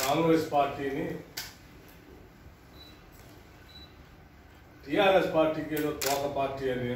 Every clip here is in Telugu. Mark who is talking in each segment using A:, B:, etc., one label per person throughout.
A: కాంగ్రెస్ పార్టీని టిఆర్ఎస్ పార్టీకి ఏదో తోక పార్టీ అని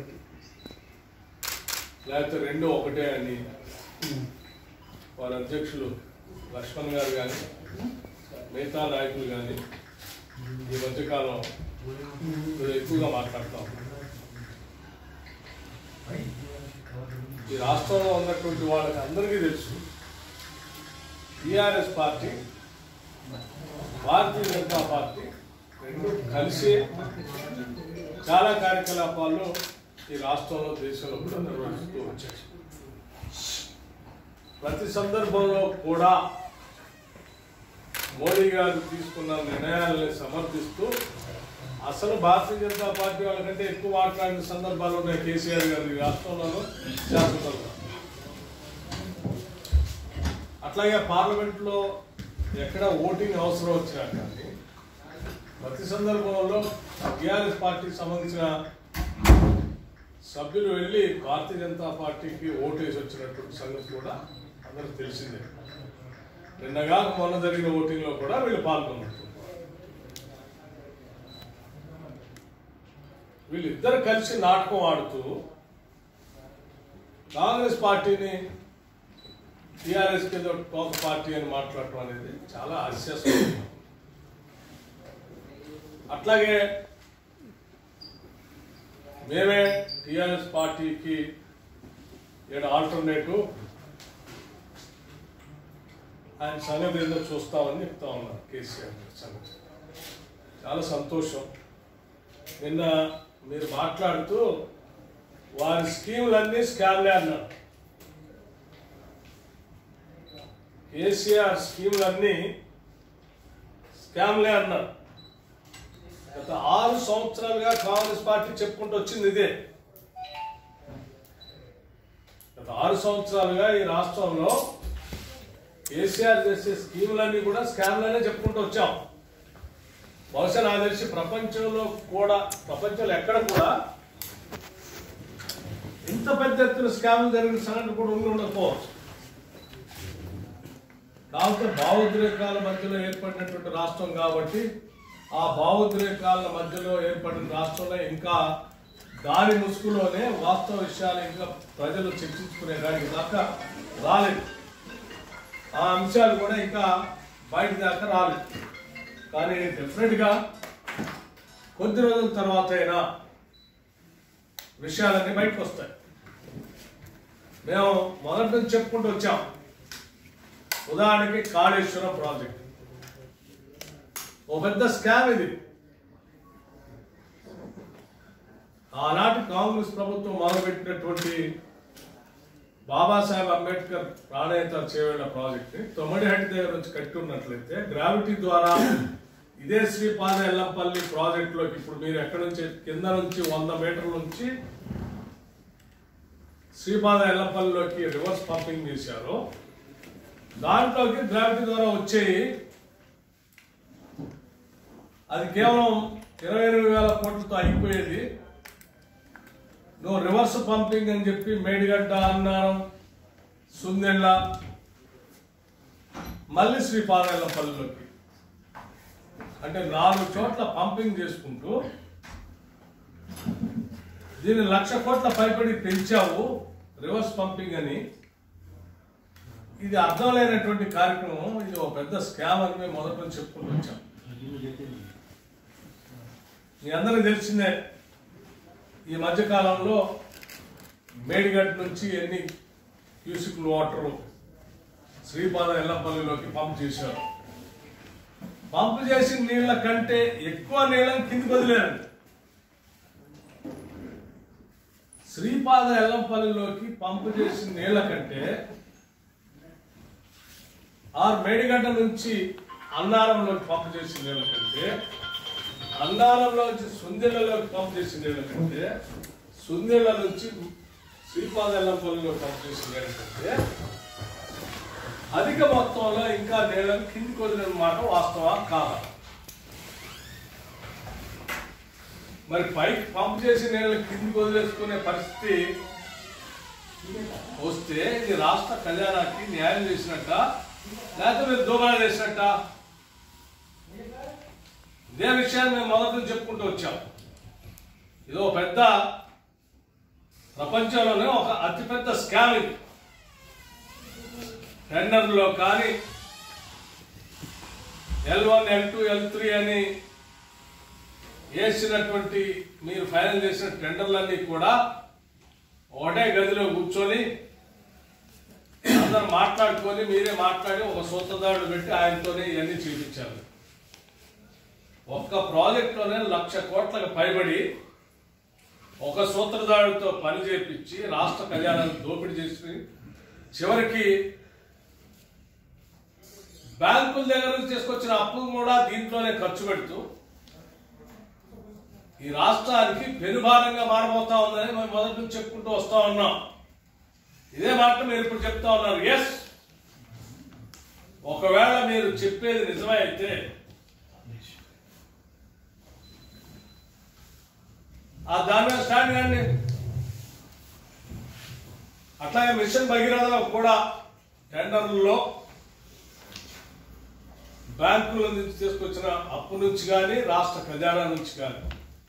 A: లేకపోతే రెండు ఒకటే అని వారి అధ్యక్షులు లక్ష్మణ్ గారు కానీ మిగతా నాయకులు కానీ ఈ మధ్యకాలం కొద్దిగా ఎక్కువగా మాట్లాడతాం ఈ రాష్ట్రంలో ఉన్నటువంటి వాళ్ళకి అందరికీ తెలుసు TRS party Bharatiya Janata party రెండు కలిసి చాలా కార్యకలాపాలు ఈ రాష్ట్రంలో దేశంలో కూడా నిర్వహిస్తూ వచ్చాయి ప్రతి సందర్భంలో కూడా మోడీ గారు తీసుకున్న నిర్ణయాలని సమర్థిస్తూ అసలు భారతీయ జనతా పార్టీ వాళ్ళకంటే ఎక్కువ మాట్లాడిన సందర్భాలు ఉన్నాయి కేసీఆర్ గారు ఈ రాష్ట్రంలోనూ శాసనసభలో అట్లాగే పార్లమెంట్లో ఎక్కడ ఓటింగ్ అవసరం వచ్చినా కానీ ప్రతి సందర్భంలో టీఆర్ఎస్ పార్టీకి సంబంధించిన సభ్యులు వెళ్ళి భారతీయ జనతా పార్టీకి ఓటేసి వచ్చినటువంటి సంగతి కూడా అందరికి తెలిసిందే నిన్నగా మొన్న జరిగిన ఓటింగ్ లో కూడా వీళ్ళు పాల్గొన్నారు వీళ్ళిద్దరు కలిసి నాటకం ఆడుతూ కాంగ్రెస్ పార్టీని టిఆర్ఎస్ కింద ఒక పార్టీ అని మాట్లాడటం అనేది చాలా హాస్యాస్పదం అట్లాగే మేమే టిఆర్ఎస్ పార్టీకి ఏడు ఆల్టర్నేటివ్ ఆయన సంగతి ఏదో చూస్తామని చెప్తా ఉన్నారు కేసీఆర్ గారి సంగతి చాలా సంతోషం నిన్న మీరు మాట్లాడుతూ వారి స్కీములన్నీ స్కామ్లే అన్నారు కేసీఆర్ స్కీములన్నీ స్కామ్లే అన్నారు గత ఆరు సంవత్సరాలుగా కాంగ్రెస్ పార్టీ చెప్పుకుంటూ వచ్చింది ఇదే గత ఆరు సంవత్సరాలుగా ఈ రాష్ట్రంలో కేసీఆర్ చేసే స్కీములన్నీ కూడా స్కామ్లనే చెప్పుకుంటూ వచ్చాం బహుశా నాకు తెలిసి ప్రపంచంలో కూడా ప్రపంచంలో ఎక్కడ కూడా ఇంత పెద్ద ఎత్తున స్కామ్లు జరిగిన సంఘటన కూడా ఉండి ఉండకపోవచ్చు కాకపోతే భావోద్రేకాల మధ్యలో ఏర్పడినటువంటి రాష్ట్రం కాబట్టి ఆ భావోద్రేకాల మధ్యలో ఏర్పడిన రాష్ట్రంలో ఇంకా దాని ముసుగులోనే వాస్తవ విషయాలు ఇంకా ప్రజలు చర్చించుకునే దానికి దాకా రాలేదు ఆ అంశాలు కూడా ఇంకా బయట దాకా రాలేదు కానీ డెఫినెట్గా కొద్ది రోజుల తర్వాత అయినా విషయాలన్నీ బయటకు వస్తాయి మేము మొదటి నుంచి చెప్పుకుంటూ వచ్చాం ఉదాహరణకి కాళేశ్వరం ప్రాజెక్ట్ ఓ పెద్ద స్కామ్ ఇది ఆనాటి కాంగ్రెస్ ప్రభుత్వం మొదలుపెట్టినటువంటి బాబాసాహెబ్ అంబేద్కర్ ప్రాణేత చేవేళ్ల ప్రాజెక్ట్ ని తొమ్మిడిహట్టి దగ్గర నుంచి కట్టి ఉన్నట్లయితే గ్రావిటీ ద్వారా ఇదే శ్రీపాద ఎల్లంపల్లి ప్రాజెక్ట్ లోకి ఇప్పుడు మీరు ఎక్కడి నుంచి కింద నుంచి వంద మీటర్ల నుంచి శ్రీపాద ఎల్లంపల్లిలోకి రివర్స్ పంపింగ్ చేశారు దాంట్లోకి గ్రావిటీ ద్వారా వచ్చేయి అది కేవలం ఇరవై ఎనిమిది వేల కోట్లతో అయిపోయేది నువ్వు రివర్స్ పంపింగ్ అని చెప్పి మేడిగడ్డ అన్నారం సుందెళ్ళ మళ్ళీ శ్రీపాదెల్లపల్లిలోకి అంటే నాలుగు చోట్ల పంపింగ్ చేసుకుంటూ దీన్ని లక్ష కోట్ల పైపడి పెంచావు రివర్స్ పంపింగ్ అని ఇది అర్థం లేనటువంటి కార్యక్రమం ఇది ఒక పెద్ద స్కామ్ అని మేము మొదటి నుంచి చెప్పుకుంటూ వచ్చాం మీ అందరికీ తెలిసిందే ఈ మధ్య కాలంలో మేడిగడ్డ నుంచి ఎన్ని క్యూసిక్లు వాటర్ శ్రీపాద ఎల్లపల్లిలోకి పంప్ చేశారు పంప్ చేసిన నీళ్ల కంటే ఎక్కువ నీళ్ళని కిందికి వదిలేరు శ్రీపాద ఎల్లంపల్లిలోకి పంపు చేసిన నీళ్ల కంటే ఆరు మేడిగడ్డ నుంచి అన్నారంలోకి పంపు చేసిన నీళ్ల కంటే అన్నారంలో నుంచి సుందెళ్లలోకి పంపు చేసిన నీళ్ల కంటే సుందెళ్ల నుంచి శ్రీపాద ఎల్లంపల్లిలో పంపు చేసిన నీళ్ల కంటే అధిక మొత్తంలో ఇంకా నీళ్ళని కిందికి వదిలిన మాట వాస్తవా కాదా మరి పైకి పంప్ చేసి నీళ్ళని కిందికి వదిలేసుకునే పరిస్థితి వస్తే ఇది రాష్ట్ర ఖజానాకి న్యాయం చేసినట్ట లేకపోతే మీరు దోబారా చేసినట్ట ఇదే విషయాన్ని మేము మొదటి నుంచి చెప్పుకుంటూ వచ్చాం ఇది ఒక పెద్ద ప్రపంచంలోనే ఒక అతిపెద్ద స్కామ్ ఇది టెండర్లో కానీ L one L two L three అని వేసినటువంటి మీరు ఫైనల్ చేసిన టెండర్లన్నీ కూడా ఒకటే గదిలో కూర్చొని అందరు మాట్లాడుకొని మీరే మాట్లాడి ఒక సూత్రధారుడు పెట్టి ఆయనతోనే ఇవన్నీ చూపించారు ఒక్క ప్రాజెక్ట్లోనే లక్ష కోట్లకు పైబడి ఒక సూత్రధారుడితో పని చేపించి రాష్ట్ర ఖజానాను దోపిడీ చేసి చివరికి బ్యాంకుల దగ్గర నుంచి తీసుకొచ్చిన అప్పు కూడా దీంట్లోనే ఖర్చు పెడుతూ ఈ రాష్ట్రానికి పెనుభారంగా మారబోతా ఉందని మేము మొదటి నుంచి చెప్పుకుంటూ వస్తా ఉన్నాం ఇదే మాట మీరు ఇప్పుడు చెప్తా ఉన్నారు ఎస్ ఒకవేళ మీరు చెప్పేది నిజమే అయితే ఆ దాని మీద స్టాండ్ కండి అట్లాగే మిషన్ భగీరథలో కూడా టెండర్లలో బ్యాంకుల నుంచి తీసుకొచ్చిన అప్పు నుంచి కానీ రాష్ట్ర ఖజానా నుంచి కానీ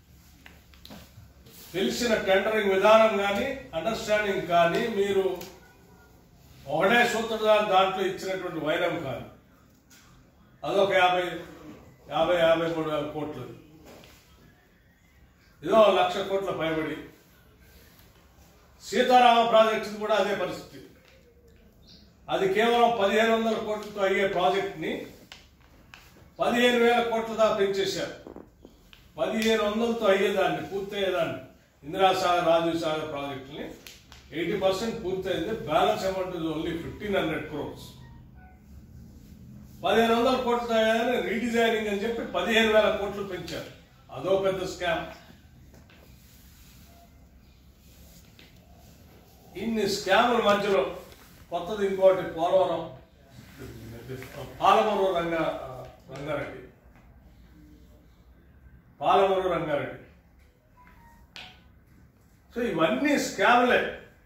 A: తెలిసిన టెండరింగ్ విధానం కానీ అండర్స్టాండింగ్ కానీ మీరు ఒకటే సూత్రధారి దాంట్లో ఇచ్చినటువంటి వైరం కానీ అదొక యాభై యాభై యాభై మూడు వేల కోట్లు ఇదో లక్ష కోట్ల పైబడి సీతారామ ప్రాజెక్టు కూడా అదే పరిస్థితి అది కేవలం పదిహేను వందల కోట్లతో అయ్యే ప్రాజెక్ట్ని పదిహేను వేల కోట్ల దాకా పెంచేశారు పదిహేను వందలతో అయ్యేదాన్ని పూర్తయ్యేదాన్ని ఇందిరాసాగర్ రాజీవ్ సాగర్ ప్రాజెక్టుని ఎయిటీ పర్సెంట్ పూర్తయింది balance amount is only fifteen hundred crores పదిహేను వందల కోట్లు అయ్యాయని రీడిజైనింగ్ అని చెప్పి పదిహేను వేల కోట్లు పెంచారు అదో పెద్ద స్కామ్ ఇన్ని స్కాముల మధ్యలో కొత్తది ఇంకోటి పోలవరం పాలమూరు రంగ రంగారెడ్డి పాలమూరు రంగారెడ్డి సో ఇవన్నీ స్కాములే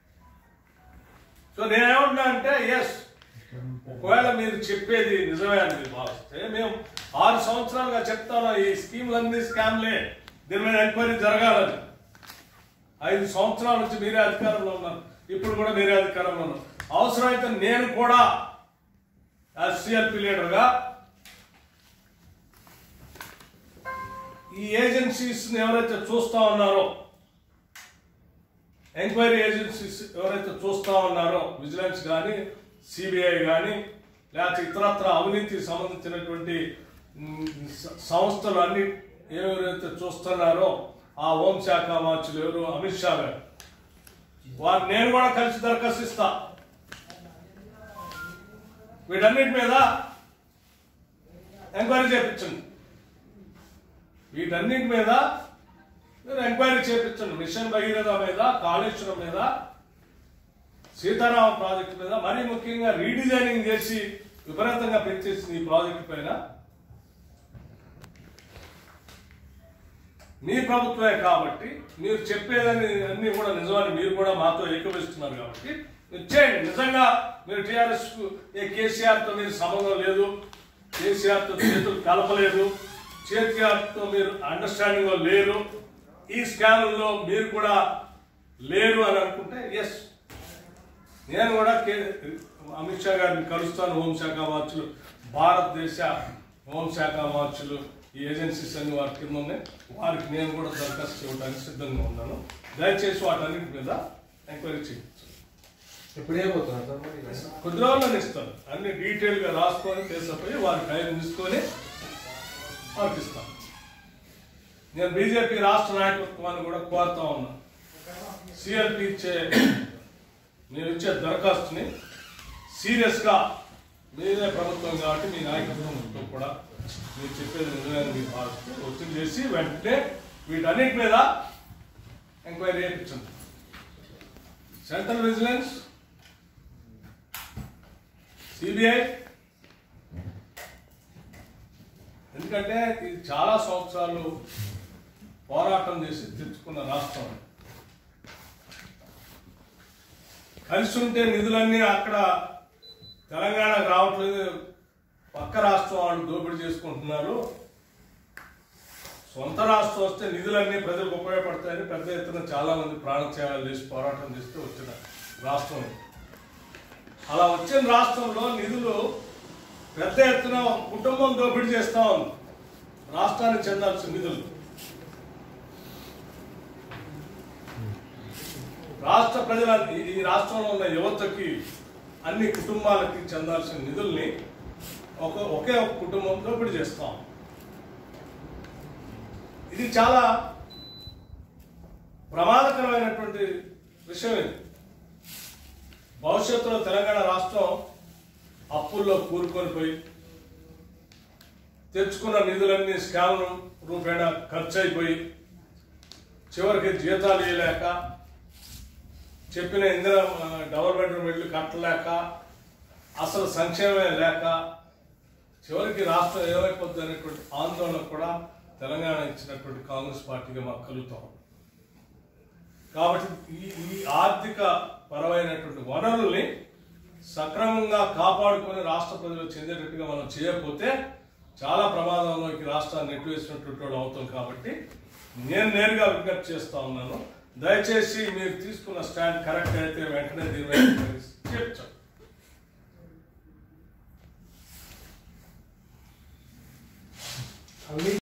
A: సో నేనేమంటున్నా అంటే ఎస్ ఒకవేళ మీరు చెప్పేది నిజమే అని మీరు భావిస్తే మేము ఆరు సంవత్సరాలుగా చెప్తాను ఈ స్కీములన్నీ స్కామ్లే దీని మీద ఎంక్వైరీ జరగాలని ఐదు సంవత్సరాల నుంచి మీరే అధికారంలో ఉన్నారు ఇప్పుడు కూడా మీరే అధికారంలో ఉన్నారు అవసరమైతే నేను కూడా సిఎల్పి లీడర్గా ఈ ఏజెన్సీస్ ఎవరైతే చూస్తా ఉన్నారో ఎంక్వైరీ ఏజెన్సీస్ ఎవరైతే చూస్తా ఉన్నారో విజిలెన్స్ కానీ సిబిఐ కానీ లేకపోతే ఇతరత్ర అవినీతికి సంబంధించినటువంటి మ్, స- సంస్థలు అన్ని ఎవరైతే చూస్తున్నారో ఆ హోంశాఖ మార్చులు ఎవరు అమిత్ షా గారు వారు నేను కూడా కలిసి దరఖాస్తుస్తా వీటన్నిటి మీద ఎంక్వైరీ చేపించండి వీటన్నిటి మీద మీరు ఎంక్వైరీ చేపించండి మిషన్ భగీరథ మీద కాళేశ్వరం మీద సీతారామ ప్రాజెక్టు మీద మరీ ముఖ్యంగా రీడిజైనింగ్ చేసి విపరీతంగా పెంచేసింది ఈ ప్రాజెక్టు పైన మీ ప్రభుత్వమే కాబట్టి మీరు చెప్పేదని అన్ని కూడా నిజమని మీరు కూడా మాతో ఏకమిస్తున్నారు కాబట్టి మీరు చేయండి నిజంగా మీరు టీఆర్ఎస్ ఏ కేసీఆర్ తో మీరు సంబంధం లేదు కేసీఆర్ తో చేతులు కలపలేదు కేసీఆర్ తో మీరు అండర్స్టాండింగ్ లో లేరు ఈ స్కామ్లో మీరు కూడా లేరు అని అనుకుంటే ఎస్ నేను కూడా కే- అమిత్ షా గారిని కలుస్తాను హోంశాఖ మార్చులు భారతదేశ హోంశాఖ మార్చులు ఈ ఏజెన్సీస్ అన్ని వారి కింద ఉన్నాయి వారికి నేను కూడా దరఖాస్తు చేయడానికి సిద్ధంగా ఉన్నాను దయచేసి వాటన్నిటి మీద ఎంక్వైరీ చేయించు
B: ఎప్పుడు అయిపోతున్నారు సార్ మరి
A: కొద్ది రోజుల్లో ఇస్తాను అన్ని డీటెయిల్ గా రాసుకొని తీసుకుపోయి వారి టైం తీసుకొని వారికి ఇస్తాను నేను బీజేపీ రాష్ట్ర నాయకత్వాన్ని కూడా కోరుతా ఉన్నాను సిఎల్పి ఇచ్చే మీరు ఇచ్చే దరఖాస్తుని సీరియస్ గా మీరే ప్రభుత్వం కాబట్టి మీ నాయకత్వంతో కూడా మీరు చెప్పేది నిజమే అని మీరు భావిస్తూ ఒత్తిడి చేసి వెంటనే వీటన్నిటి మీద ఎంక్వైరీ చేయించండి సెంట్రల్ విజిలెన్స్ సిబిఐ ఎందుకంటే ఇది చాలా సంవత్సరాలు పోరాటం చేసి తెచ్చుకున్న రాష్ట్రం కలిసి ఉంటే నిధులన్నీ అక్కడ తెలంగాణకు రావట్లేదు పక్క రాష్ట్రం వాళ్ళు దోపిడీ చేసుకుంటున్నారు సొంత రాష్ట్రం వస్తే నిధులన్నీ ప్రజలకు ఉపయోగపడతాయని పెద్ద ఎత్తున చాలా మంది ప్రాణత్యాగాలు చేసి పోరాటం చేస్తూ వచ్చిన రాష్ట్రం ఇది. అలా వచ్చిన రాష్ట్రంలో నిధులు పెద్ద ఎత్తున ఒక కుటుంబం దోపిడీ చేస్తా ఉంది రాష్ట్రానికి చెందాల్సిన నిధులు రాష్ట్ర ప్రజల ఈ- ఈ రాష్ట్రంలో ఉన్న యువతకి అన్ని కుటుంబాలకి చెందాల్సిన నిధుల్ని ఒక ఒకే ఒక కుటుంబం దోపిడీ చేస్తాం ఇది చాలా ప్రమాదకరమైనటువంటి విషయం ఇది భవిష్యత్తులో తెలంగాణ రాష్ట్రం అప్పుల్లో కూరుకొని పోయి తెచ్చుకున్న నిధులన్నీ స్కామ్ రూపేణా ఖర్చు అయిపోయి చివరికి జీతాలు ఇవ్వలేక చెప్పిన ఇందిరా ఆ, డబుల్ బెడ్రూమ్ ఇల్లు కట్టలేక అసలు సంక్షేమమే లేక చివరికి రాష్ట్రం ఏమైపోద్ది అనేటువంటి ఆందోళన కూడా తెలంగాణ ఇచ్చినటువంటి కాంగ్రెస్ పార్టీగా మాకు కలుగుతాం కాబట్టి ఈ ఈ ఆర్థిక పరమైనటువంటి వనరుల్ని సక్రమంగా కాపాడుకొని రాష్ట్ర ప్రజలకు చెందేటట్టుగా మనం చేయకపోతే చాలా ప్రమాదంలోకి రాష్ట్రాన్ని నెట్టివేసినటువంటి వాడు అవుతాం కాబట్టి నేను నేరుగా విజ్ఞప్తి చేస్తా ఉన్నాను దయచేసి మీరు తీసుకున్న స్టాండ్ కరెక్ట్ అయితే వెంటనే దీని మీద చేర్చండి